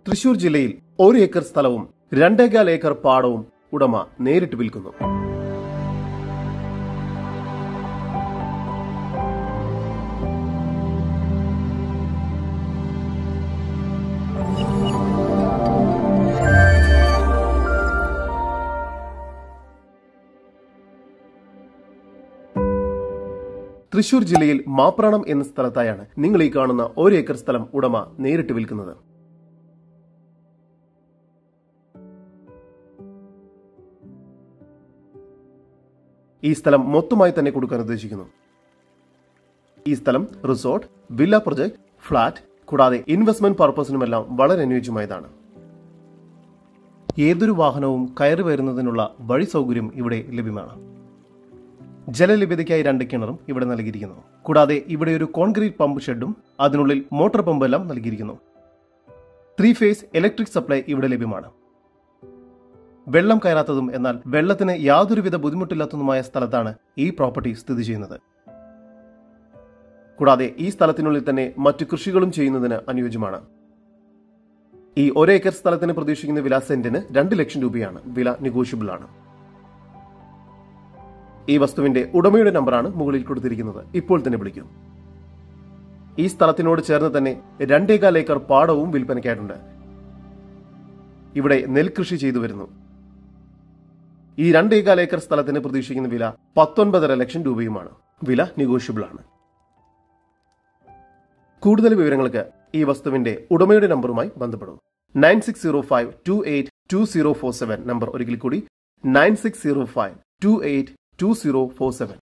തൃശൂർ ജില്ലയിൽ ഒരു ഏക്കർ സ്ഥലവും രണ്ടേകാൽ ഏക്കർ പാടവും ഉടമ നേരിട്ട് വിൽക്കുന്നു തൃശൂർ ജില്ലയിൽ മാപ്രാണം എന്ന സ്ഥലത്തായാണ് നിങ്ങൾ ഈ കാണുന്ന ഒരു ഏക്കർ സ്ഥലം ഉടമ നേരിട്ട് വിൽക്കുന്നത് ഈ സ്ഥലം മൊത്തമായി തന്നെ കൊടുക്കാൻ ഉദ്ദേശിക്കുന്നു ഈ സ്ഥലം റിസോർട്ട് വില്ല പ്രൊജക്ട് ഫ്ളാറ്റ് കൂടാതെ ഇൻവെസ്റ്റ്മെന്റ് പർപ്പസിനുമെല്ലാം വളരെ അനുയോജ്യമായതാണ് ഏതൊരു വാഹനവും കയറി വരുന്നതിനുള്ള വഴി സൗകര്യം ഇവിടെ ലഭ്യമാണ് ജലലഭ്യതയ്ക്കായി രണ്ട് കിണറും ഇവിടെ നൽകിയിരിക്കുന്നു കൂടാതെ ഇവിടെ ഒരു കോൺക്രീറ്റ് പമ്പ് ഷെഡും അതിനുള്ളിൽ മോട്ടോർ പമ്പ് എല്ലാം നൽകിയിരിക്കുന്നു ത്രീ ഫേസ് ഇലക്ട്രിക് സപ്ലൈ ഇവിടെ ലഭ്യമാണ് വെള്ളം കയറാത്തതും എന്നാൽ വെള്ളത്തിന് യാതൊരുവിധ ബുദ്ധിമുട്ടില്ലാത്തതുമായ സ്ഥലത്താണ് ഈ പ്രോപ്പർട്ടി സ്ഥിതി ചെയ്യുന്നത് കൂടാതെ ഈ സ്ഥലത്തിനുള്ളിൽ തന്നെ മറ്റു കൃഷികളും ചെയ്യുന്നതിന് അനുയോജ്യമാണ് ഈ ഒരേക്കർ സ്ഥലത്തിന് പ്രതീക്ഷിക്കുന്ന വില സെന്റിന് രണ്ട് ലക്ഷം രൂപയാണ് വില നെഗോഷ്യബിൾ ആണ് ഈ വസ്തുവിന്റെ ഉടമയുടെ നമ്പറാണ് മുകളിൽ കൊടുത്തിരിക്കുന്നത് ഇപ്പോൾ തന്നെ വിളിക്കും ഈ സ്ഥലത്തിനോട് ചേർന്ന് തന്നെ രണ്ടേകാൽ ഏക്കർ പാടവും വിൽപ്പനയ്ക്കായിട്ടുണ്ട് ഇവിടെ നെൽകൃഷി ചെയ്തു വരുന്നു ഈ രണ്ടേകാൽ ഏക്കർ സ്ഥലത്തിന് പ്രതീക്ഷിക്കുന്ന വില പത്തൊൻപതര ലക്ഷം രൂപയുമാണ് വില നെഗോഷ്യബിൾ ആണ് കൂടുതൽ വിവരങ്ങൾക്ക് ഈ വസ്തുവിന്റെ ഉടമയുടെ നമ്പറുമായി ബന്ധപ്പെടും nine six zero five two eight two zero four seven number ഒരിക്കൽ കൂടി nine six zero five two eight two zero four seven